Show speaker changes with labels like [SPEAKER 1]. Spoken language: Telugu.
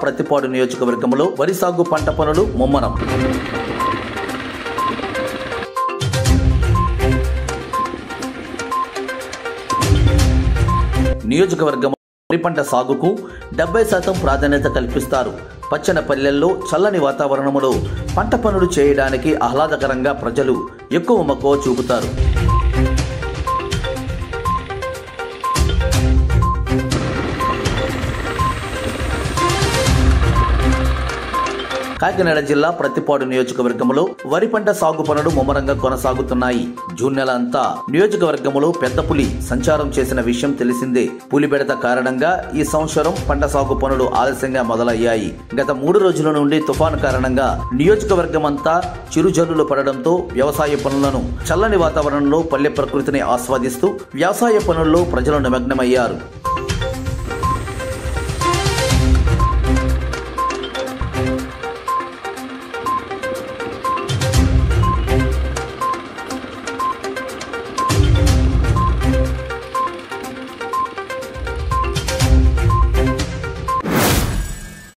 [SPEAKER 1] ప్రతిపాడు నియోజకవర్గంలో వరి సాగు పంట పనులు ముమ్మరం నియోజకవర్గం వరి పంట సాగుకు డెబ్బై శాతం ప్రాధాన్యత కల్పిస్తారు పచ్చని పల్లెల్లో చల్లని వాతావరణంలో పంట పనులు చేయడానికి ఆహ్లాదకరంగా ప్రజలు ఎక్కువ మక్కువ చూపుతారు కాకినాడ జిల్లా ప్రతిపాడు నియోజకవర్గంలో వరి పంట సాగు పనులు ముమ్మరంగా కొనసాగుతున్నాయి జూన్ నెల అంతా నియోజకవర్గంలో పెద్ద పులి సంచారం చేసిన విషయం తెలిసిందే పులి బెడత కారణంగా ఈ సంవత్సరం పంట సాగు పనులు ఆలస్యంగా మొదలయ్యాయి గత మూడు రోజుల నుండి తుఫాను కారణంగా నియోజకవర్గం అంతా చిరుజల్లులు పడడంతో వ్యవసాయ పనులను చల్లని వాతావరణంలో పల్లె ప్రకృతిని ఆస్వాదిస్తూ వ్యవసాయ పనుల్లో ప్రజలు నిమగ్నమయ్యారు